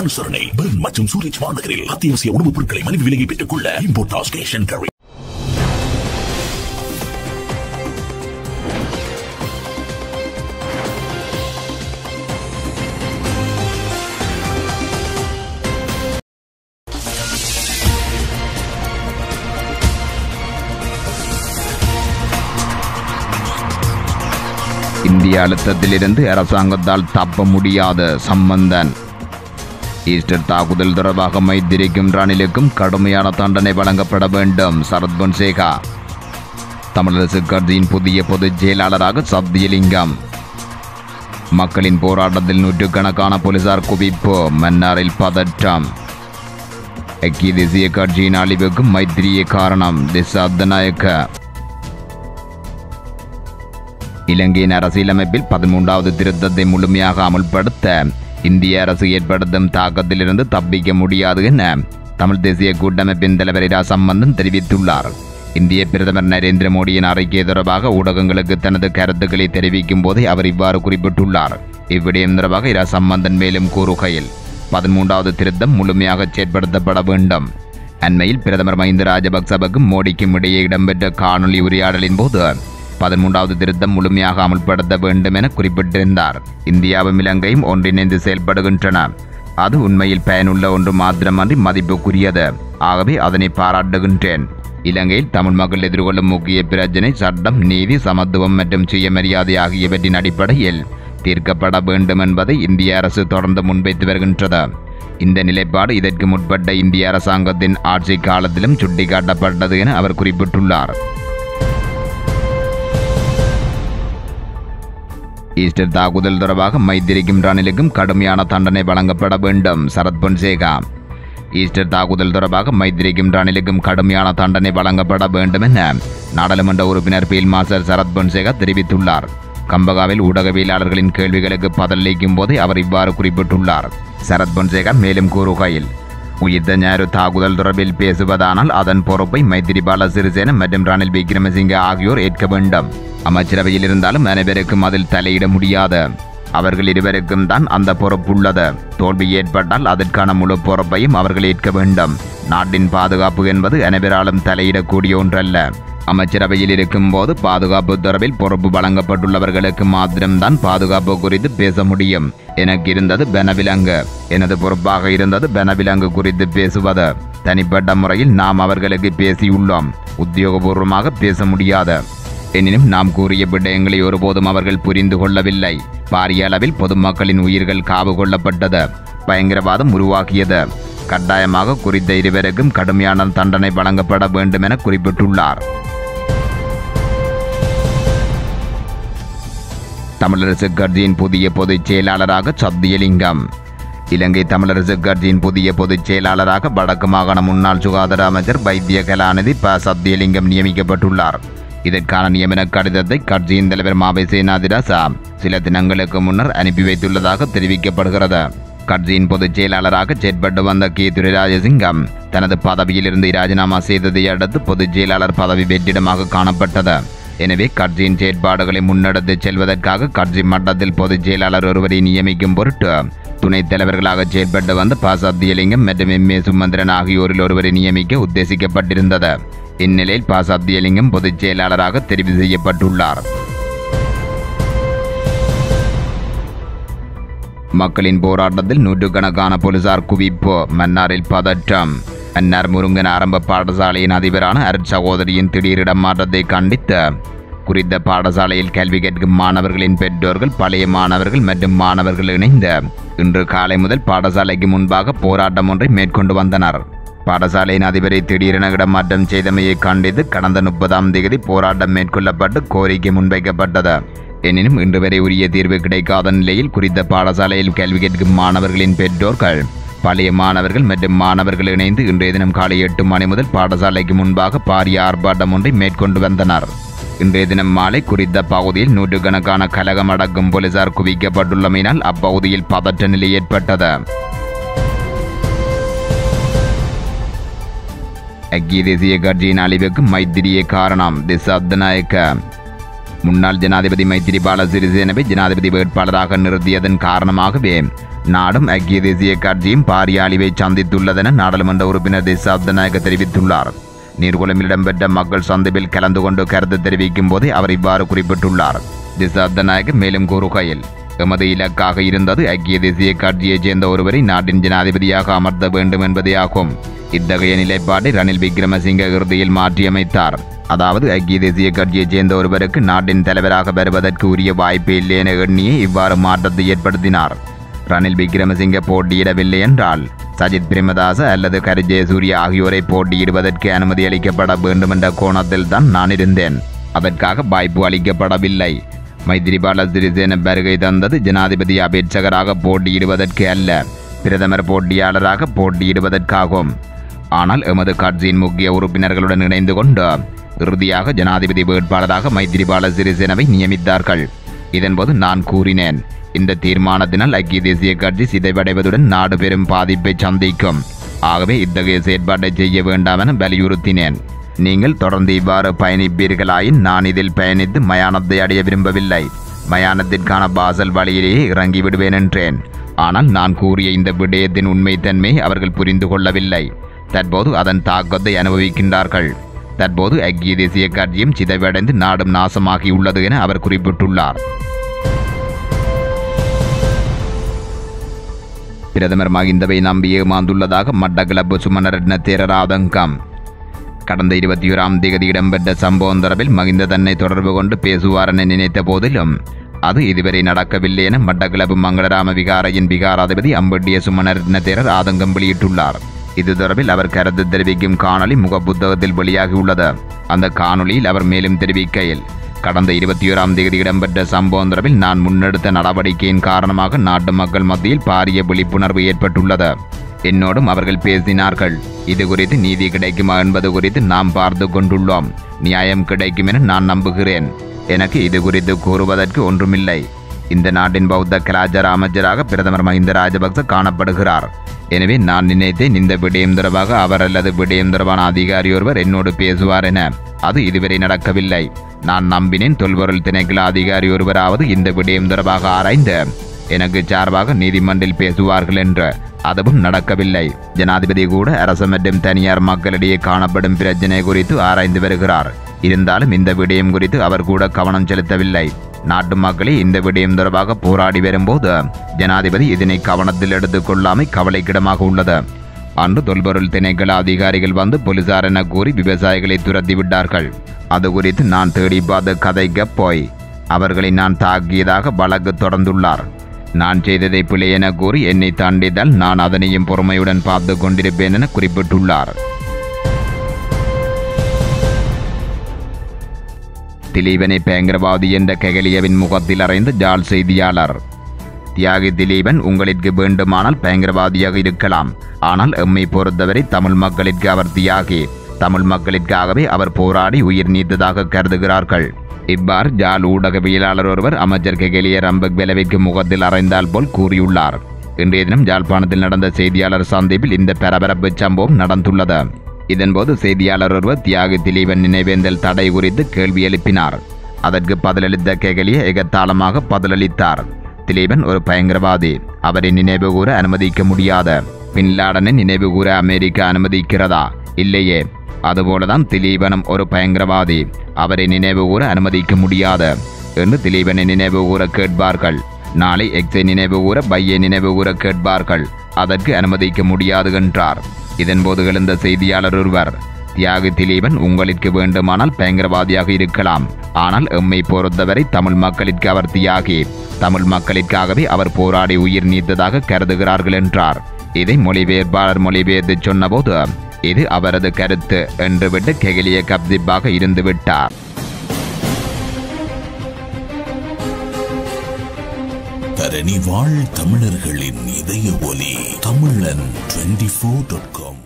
அனுசரணை பெர்ன் மற்றும் சூரிச் மாநகரில் அத்தியாவசிய உணவுப் பொருட்களை மலிவு விலையை பெற்றுக் கொள்ள இம்போர்டாஸ் கேஷ் அண்ட் கேரி இந்திய அழுத்தத்திலிருந்து அரசாங்கத்தால் தப்ப முடியாத சம்பந்தன் ஈஸ்டர் தாக்குதல் தொடர்பாக மைத்திரிக்கும் ரணிலுக்கும் கடுமையான தண்டனை வழங்கப்பட வேண்டும் சரத் பொன்சேகா தமிழரசு கட்சியின் புதிய பொதுச் செயலாளராக சப்தியலிங்கம் மக்களின் போராட்டத்தில் நூற்றுக்கணக்கான போலீசார் குவிப்பு மன்னாரில் பதற்றம் ஐக்கிய தேசிய கட்சியின் அழிவுக்கு மைத்திரியே காரணம் திசாத்தநாயக்க இலங்கையின் அரசியலமைப்பில் பதிமூன்றாவது திருத்தத்தை முழுமையாக அமுல்படுத்த இந்திய அரசு ஏற்படுத்தும் தாக்கத்திலிருந்து தப்பிக்க முடியாது என தமிழ் தேசிய கூட்டமைப்பின் தலைவர் இரா சம்பந்தன் தெரிவித்துள்ளார் இந்திய பிரதமர் நரேந்திர மோடியின் அறிக்கை தொடர்பாக ஊடகங்களுக்கு தனது கருத்துக்களை தெரிவிக்கும் போதே அவர் இவ்வாறு குறிப்பிட்டுள்ளார் இவ்விடயம் தொடர்பாக இரா சம்பந்தன் மேலும் கூறுகையில் பதிமூன்றாவது திருத்தம் முழுமையாக செயற்படுத்தப்பட வேண்டும் அண்மையில் பிரதமர் மஹிந்த ராஜபக்சவுக்கும் மோடிக்கும் இடையே இடம்பெற்ற காணொலி உரையாடலின் போது பதிமூன்றாவது திருத்தம் முழுமையாக அமல்படுத்த வேண்டும் என குறிப்பிட்டிருந்தார் இந்தியாவும் இலங்கையும் ஒன்றிணைந்து செயல்படுகின்றன அது உண்மையில் பயனுள்ள ஒன்று மாத்திரமன்றி மதிப்புக்குரியது ஆகவே அதனை பாராட்டுகின்றேன் இலங்கையில் தமிழ் மக்கள் எதிர்கொள்ளும் முக்கிய பிரச்சினை சட்டம் நீதி சமத்துவம் மற்றும் சுயமரியாதை ஆகியவற்றின் அடிப்படையில் தீர்க்கப்பட வேண்டும் என்பதை இந்திய அரசு தொடர்ந்து முன்வைத்து வருகின்றது இந்த நிலைப்பாடு இதற்கு முற்பட்ட இந்திய அரசாங்கத்தின் ஆட்சி காலத்திலும் சுட்டிக்காட்டப்பட்டது என அவர் குறிப்பிட்டுள்ளார் ஈஸ்டர் தாக்குதல் தொடர்பாக மைத்திரிக்கும் ரணிலுக்கும் கடுமையான தண்டனை வழங்கப்பட வேண்டும் சரத் பொன்சேகா ஈஸ்டர் தாக்குதல் தொடர்பாக மைத்திரிக்கும் ரணிலுக்கும் கடுமையான தண்டனை வழங்கப்பட வேண்டும் என நாடாளுமன்ற உறுப்பினர் பீல் மாஸ்டர் சரத் பொன்சேகா தெரிவித்துள்ளார் கம்பகாவில் ஊடகவியலாளர்களின் கேள்விகளுக்கு பதிலளிக்கும் போதே அவர் இவ்வாறு குறிப்பிட்டுள்ளார் சரத் பொன்சேகா மேலும் கூறுகையில் உயிர்த்த ஞாயிறு தாக்குதல் தொடர்பில் பேசுவதானால் அதன் பொறுப்பை மைத்திரிபால சிறிசேன மற்றும் ரணில் விக்ரமசிங்க ஆகியோர் ஏற்க வேண்டும் அமைச்சரவையில் இருந்தாலும் அனைவருக்கும் அதில் தலையிட முடியாது அவர்கள் இருவருக்கும் தான் அந்த பொறுப்புள்ளது தோல்வி ஏற்பட்டால் அதற்கான முழு பொறுப்பையும் அவர்கள் ஏற்க வேண்டும் நாட்டின் பாதுகாப்பு என்பது அனைவராலும் தலையிடக்கூடிய ஒன்றல்ல அமைச்சரவையில் இருக்கும்போது பாதுகாப்பு தொடர்பில் பொறுப்பு வழங்கப்பட்டுள்ளவர்களுக்கு மாத்திரம்தான் பாதுகாப்பு குறித்து பேச முடியும் எனக்கு இருந்தது பெனவிலங்கு எனது பொறுப்பாக இருந்தது பெனவிலங்கு குறித்து பேசுவது தனிப்பட்ட முறையில் நாம் அவர்களுக்கு பேசியுள்ளோம் உத்தியோகபூர்வமாக பேச முடியாது எனினும் நாம் கூறிய விடயங்களை ஒருபோதும் அவர்கள் புரிந்து கொள்ளவில்லை பாரிய அளவில் பொதுமக்களின் உயிர்கள் காவு கொள்ளப்பட்டது பயங்கரவாதம் உருவாகியது கட்டாயமாக குறித்த இருவருக்கும் கடுமையான தண்டனை வழங்கப்பட வேண்டும் என குறிப்பிட்டுள்ளார் தமிழரசு கட்சியின் புதிய பொதுச் செயலாளராக சத்தியலிங்கம் இலங்கை தமிழரசு கட்சியின் புதிய பொதுச் செயலாளராக வடக்கு மாகாண முன்னாள் சுகாதார அமைச்சர் வைத்திய கலாநிதி ப சத்தியலிங்கம் நியமிக்கப்பட்டுள்ளார் இதற்கான நியமன கடிதத்தை கட்சியின் தலைவர் மாவை சேனாதிராசா சில தினங்களுக்கு முன்னர் அனுப்பி வைத்துள்ளதாக தெரிவிக்கப்படுகிறது கட்சியின் பொதுச் செயலாளராக செயற்பட்டு வந்த கே துரைராஜசிங்கம் தனது பதவியிலிருந்து ராஜினாமா செய்ததை அடுத்து பொதுச் செயலாளர் பதவி வெற்றிடமாக காணப்பட்டது எனவே கட்சியின் செயற்பாடுகளை முன்னெடுத்துச் செல்வதற்காக கட்சி மட்டத்தில் பொதுச் செயலாளர் ஒருவரை நியமிக்கும் பொருட்டு துணைத் தலைவர்களாக செயல்பட்டு வந்த ப சத்தியலிங்கம் மற்றும் எம் ஏ சுமந்திரன் ஆகியோரில் ஒருவரை நியமிக்க உத்தேசிக்கப்பட்டிருந்தது இந்நிலையில் ப சத்தியலிங்கம் பொதுச் செயலாளராக தெரிவு செய்யப்பட்டுள்ளார் மக்களின் போராட்டத்தில் நூற்றுக்கணக்கான போலீசார் குவிப்பு மன்னாரில் பதற்றம் மன்னார் முருங்கன் ஆரம்ப பாடசாலையின் அதிபரான அருட்சகோதரியின் திடீர் இடமாற்றத்தை கண்டித்து குறித்த பாடசாலையில் கல்வி கற்கும் மாணவர்களின் பெற்றோர்கள் பழைய மாணவர்கள் மற்றும் மாணவர்கள் இணைந்து இன்று காலை முதல் பாடசாலைக்கு முன்பாக போராட்டம் ஒன்றை மேற்கொண்டு வந்தனர் பாடசாலையின் அதிபரை திடீரென இடமாற்றம் செய்தமையை கண்டித்து கடந்த முப்பதாம் தேதி போராட்டம் மேற்கொள்ளப்பட்டு கோரிக்கை முன்வைக்கப்பட்டது எனினும் இன்று வரை உரிய தீர்வு கிடைக்காத நிலையில் குறித்த பாடசாலையில் கல்வி கற்கும் மாணவர்களின் பெற்றோர்கள் பழைய மாணவர்கள் மற்றும் மாணவர்கள் இணைந்து இன்றைய தினம் காலை எட்டு மணி முதல் பாடசாலைக்கு முன்பாக பாரிய ஆர்ப்பாட்டம் ஒன்றை மேற்கொண்டு வந்தனர் இன்றைய தினம் மாலை குறித்த பகுதியில் நூற்றுக்கணக்கான கலகம் அடக்கும் போலீசார் குவிக்கப்பட்டுள்ளமையினால் அப்பகுதியில் பதற்ற நிலை ஏற்பட்டது ஐக்கிய தேசிய கட்சியின் அழிவுக்கு மைத்திரியே காரணம் திசாத்தநாயக்க முன்னாள் ஜனாதிபதி மைத்திரிபால சிறிசேனவை ஜனாதிபதி வேட்பாளராக நிறுத்தியதன் காரணமாகவே நாடும் ஐக்கிய தேசிய கட்சியும் பாரிய அழிவை சந்தித்துள்ளதென நாடாளுமன்ற உறுப்பினர் திசாப்தநாயக தெரிவித்துள்ளார் நீர்குளமில் இடம்பெற்ற மக்கள் சந்திப்பில் கலந்து கொண்டு கருத்து தெரிவிக்கும் போதே அவர் இவ்வாறு குறிப்பிட்டுள்ளார் திசாப்தநாயக மேலும் கூறுகையில் எமது இலக்காக இருந்தது ஐக்கிய தேசிய கட்சியைச் சேர்ந்த ஒருவரை நாட்டின் ஜனாதிபதியாக அமர்த்த வேண்டும் என்பதே ஆகும் இத்தகைய நிலைப்பாட்டை ரணில் விக்ரமசிங்க இறுதியில் மாற்றியமைத்தார் அதாவது ஐக்கிய தேசிய கட்சியைச் சேர்ந்த ஒருவருக்கு நாட்டின் தலைவராக வருவதற்கு உரிய வாய்ப்பு இல்லை என எண்ணியே இவ்வாறு மாற்றத்தை ஏற்படுத்தினார் ரணில் விக்ரமசிங்க போட்டியிடவில்லை என்றால் சஜித் பிரேமதாச அல்லது கரு ஜெயசூரிய ஆகியோரை போட்டியிடுவதற்கு அனுமதி அளிக்கப்பட வேண்டும் என்ற கோணத்தில் தான் நான் இருந்தேன் அதற்காக வாய்ப்பு அளிக்கப்படவில்லை மைத்திரிபால சிறிசேன வருகை தந்தது ஜனாதிபதி அபேட்சகராக போட்டியிடுவதற்கு அல்ல பிரதமர் போட்டியாளராக போட்டியிடுவதற்காகும் ஆனால் எமது கட்சியின் முக்கிய உறுப்பினர்களுடன் இணைந்து கொண்டு இறுதியாக ஜனாதிபதி வேட்பாளராக மைத்திரிபால சிறிசேனவை நியமித்தார்கள் இதன்போது நான் கூறினேன் இந்த தீர்மானத்தினால் ஐக்கிய தேசிய கட்சி சிதைவடைவதுடன் நாடு பெரும் பாதிப்பை சந்திக்கும் ஆகவே இத்தகைய செயற்பாட்டை செய்ய வேண்டாம் என வலியுறுத்தினேன் நீங்கள் தொடர்ந்து இவ்வாறு பயணிப்பீர்களாயின் நான் இதில் பயணித்து மயானத்தை அடைய விரும்பவில்லை மயானத்திற்கான பாசல் வழியிலேயே இறங்கி விடுவேன் என்றேன் ஆனால் நான் கூறிய இந்த விடயத்தின் உண்மைத்தன்மை அவர்கள் புரிந்து கொள்ளவில்லை தற்போது அதன் தாக்கத்தை அனுபவிக்கின்றார்கள் தற்போது ஐக்கிய தேசிய கட்சியும் சிதைவடைந்து நாடும் நாசமாகியுள்ளது என அவர் குறிப்பிட்டுள்ளார் பிரதமர் மகிந்தவை நம்பி ஏமாந்துள்ளதாக மட்டக்களப்பு சுமணரட்ன தேரர் ஆதங்கம் கடந்த இருபத்தி ஓராம் தேதி இடம்பெற்ற சம்பவம் தொடர்பில் மகிந்த தன்னை தொடர்பு கொண்டு பேசுவார் என நினைத்த போதிலும் அது இதுவரை நடக்கவில்லை என மட்டக்களப்பு மங்களராம விகாரையின் விகாராதிபதி அம்பட்டிய சுமணரட்ன தேரர் ஆதங்கம் வெளியிட்டுள்ளார் இது தொடர்பில் அவர் கருத்து தெரிவிக்கும் காணொளி முகப்புத்தகத்தில் வெளியாகியுள்ளது அந்த காணொளியில் அவர் மேலும் தெரிவிக்கையில் கடந்த இருபத்தி ஓராம் தேதி இடம்பெற்ற சம்பவம் தொடர்பில் நான் முன்னெடுத்த நடவடிக்கையின் காரணமாக நாட்டு மக்கள் மத்தியில் பாரிய விழிப்புணர்வு ஏற்பட்டுள்ளது என்னோடும் அவர்கள் பேசினார்கள் இது குறித்து நீதி கிடைக்குமா என்பது குறித்து நாம் பார்த்து கொண்டுள்ளோம் நியாயம் கிடைக்கும் என நான் நம்புகிறேன் எனக்கு இது குறித்து கூறுவதற்கு ஒன்றுமில்லை இந்த நாட்டின் பௌத்த கலாச்சார அமைச்சராக பிரதமர் மஹிந்த ராஜபக்ச காணப்படுகிறார் எனவே நான் நினைத்தேன் இந்த விடயம் தொடர்பாக அவர் அல்லது விடயம் தொடர்பான அதிகாரி ஒருவர் என்னோடு பேசுவார் என அது இதுவரை நடக்கவில்லை நான் நம்பினேன் தொல்பொருள் திணைக்கள அதிகாரி ஒருவராவது இந்த விடயம் தொடர்பாக ஆராய்ந்து எனக்கு சார்பாக நீதிமன்றில் பேசுவார்கள் என்று அதுவும் நடக்கவில்லை ஜனாதிபதி கூட அரசு மற்றும் தனியார் மக்களிடையே காணப்படும் பிரச்சினை குறித்து ஆராய்ந்து வருகிறார் இருந்தாலும் இந்த விடயம் குறித்து அவர் கூட கவனம் செலுத்தவில்லை நாட்டு மக்களே இந்த விடயம் தொடர்பாக போராடி வரும்போது ஜனாதிபதி இதனை கவனத்தில் எடுத்துக் கொள்ளாமை கவலைக்கிடமாக உள்ளது அன்று தொல்பொருள் திணைக்கள அதிகாரிகள் வந்து போலீசார் என கூறி விவசாயிகளை துரத்தி விட்டார்கள் அது குறித்து நான் தேடி பார்த்து கதைக்க போய் அவர்களை நான் தாக்கியதாக வழக்கு தொடர்ந்துள்ளார் நான் செய்ததை பிழை என கூறி என்னை தாண்டியதால் நான் அதனையும் பொறுமையுடன் பார்த்து கொண்டிருப்பேன் என குறிப்பிட்டுள்ளார் திலீபனை பயங்கரவாதி என்ற கெகலியவின் முகத்தில் அறைந்த ஜால் செய்தியாளர் தியாகி திலீபன் உங்களுக்கு வேண்டுமானால் பயங்கரவாதியாக இருக்கலாம் ஆனால் எம்மை பொறுத்தவரை தமிழ் மக்களிற்கு அவர் தியாகி தமிழ் மக்களிற்காகவே அவர் போராடி உயிர் நீத்ததாக கருதுகிறார்கள் இவ்வாறு ஜால் ஊடகவியலாளர் ஒருவர் அமைச்சர் கெகலிய ரம்பக் விளைவிக்கு முகத்தில் அறைந்தால் போல் கூறியுள்ளார் இன்றைய தினம் யாழ்ப்பாணத்தில் நடந்த செய்தியாளர் சந்திப்பில் இந்த பரபரப்பு சம்பவம் நடந்துள்ளது இதன்போது செய்தியாளர் ஒருவர் தியாகி திலீபன் நினைவேந்தல் தடை குறித்து கேள்வி எழுப்பினார் அதற்கு பதிலளித்த கெகலிய எகத்தாளமாக பதிலளித்தார் திலீபன் ஒரு பயங்கரவாதி அவரை நினைவு கூற அனுமதிக்க முடியாத பின்லாடனை நினைவு கூற அமெரிக்கா அனுமதிக்கிறதா இல்லையே அதுபோலதான் திலீபனும் ஒரு பயங்கரவாதி அவரை நினைவு கூற அனுமதிக்க முடியாத என்று திலீபனை நினைவு கூற கேட்பார்கள் நாளை எக்ஸை நினைவு கூற பையை நினைவு கூற கேட்பார்கள் அதற்கு அனுமதிக்க முடியாது என்றார் இதன்போது எழுந்த செய்தியாளர் ஒருவர் தியாகி திலீபன் உங்களுக்கு வேண்டுமானால் பயங்கரவாதியாக இருக்கலாம் ஆனால் எம்மை பொறுத்தவரை தமிழ் மக்களிற்கு அவர் தியாகி தமிழ் மக்களிற்காகவே அவர் போராடி உயிர் நீத்ததாக கருதுகிறார்கள் என்றார் இதை மொழிபெயர்ப்பாளர் மொழிபெயர்த்து சொன்னபோது இது அவரது கருத்து என்று விட்டு கெகிலிய கப்திப்பாக இருந்து விட்டார் தரணி வாழ் தமிழர்களின் இதய ஒலி தமிழன் டுவெண்டி ஃபோர் டாட் காம்